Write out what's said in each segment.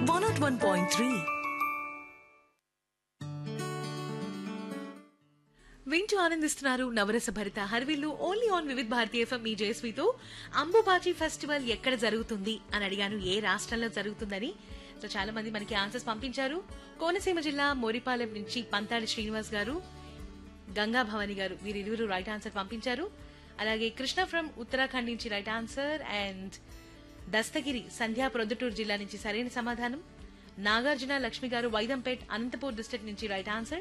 101.3 వింటూ ఆనందిస్తున్నారు నవరస భరిత హర్విల్లు only on Vividh Bharatiya FM మీ జయశ్రీతో అంబుబాచి ఫెస్టివల్ ఎక్కడ జరుగుతుంది అని అడిగాను ఏ రాష్ట్రంలో జరుగుతుందని సో చాలా మంది మనకి ఆన్సర్స్ పంపించారు కోనసీమ జిల్లా మోరిపాలెం నుంచి పంతాడి శ్రీనివాస్ గారు గంగా భవాని గారు వీరిరువురు రైట్ ఆన్సర్ పంపించారు అలాగే కృష్ణ ఫ్రమ్ ఉత్తరాఖండ్ నుంచి right answer and Dastagiri Sandhya Proddatur జిల్లా నుంచి సరైన సమాధానం నాగార్జున లక్ష్మి గారు వైదంపేట్ అనంతపూర్ డిస్ట్రిక్ట్ నుంచి రైట్ ఆన్సర్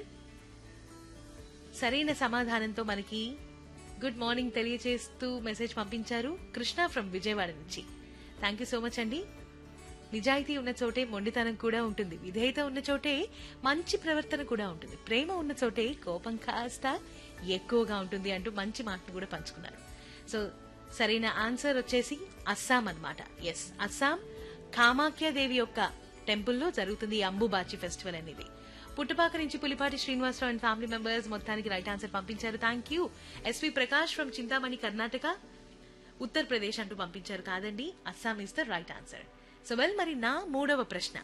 సరైన సమాధానంతో మనకి గుడ్ మార్నింగ్ తెలియజేస్తూ మెసేజ్ పంపించారు కృష్ణ ఫ్రమ్ విజయవాడ నుంచి థ్యాంక్ యూ సో మచ్ అండి నిజాయితీ ఉన్న చోటే మొండితనం కూడా ఉంటుంది విధేయత ఉన్న చోటే మంచి ప్రవర్తన కూడా ఉంటుంది ప్రేమ ఉన్న చోటే కోపం కాస్త ఎక్కువగా ఉంటుంది అంటూ మంచి మాటను కూడా పంచుకున్నారు సో సరైన ఆన్సర్ వచ్చేసి అస్సాం అన్నమాట ఎస్ అస్సాం కామాఖ్యాదేవి యొక్క టెంపుల్లో జరుగుతుంది ఈ అంబుబాచి ఫెస్టివల్ అనేది పుట్టపాక నుంచి Pulipati Srinivasarao and family members మొత్తానికి రైట్ ఆన్సర్ పంపించారు thank you SV Prakash from Chintamani Karnataka Uttar Pradesh అంటూ పంపించారు కాదండి Assam is the right answer so well మరి నా మూడవ ప్రశ్న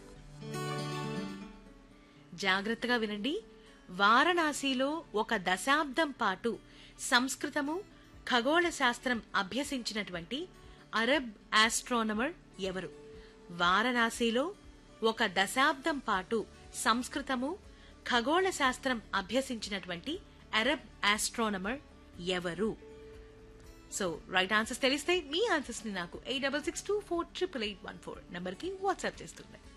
జాగ్రత్తగా వినండి వారణాసిలో ఒక దశాబ్దం పాటు సంస్కృతము ఖగోళ శాస్త్రం అభ్యసించినటువంటి అరబ్ ఆస్ట్రోనమర్ ఎవరు వారణాసిలో ఒక దశాబ్దం పాటు సంస్కృతము ఖగోళ శాస్త్రం అభ్యసించినటువంటి అరబ్ ఆస్ట్రోనమర్ ఎవరు సో రైట్ ఆన్సర్స్ తెలిస్తే మీ ఆన్సర్స్ ని నాకు eight double six two four triple eight one four number కి వాట్సాప్ చేస్తుండే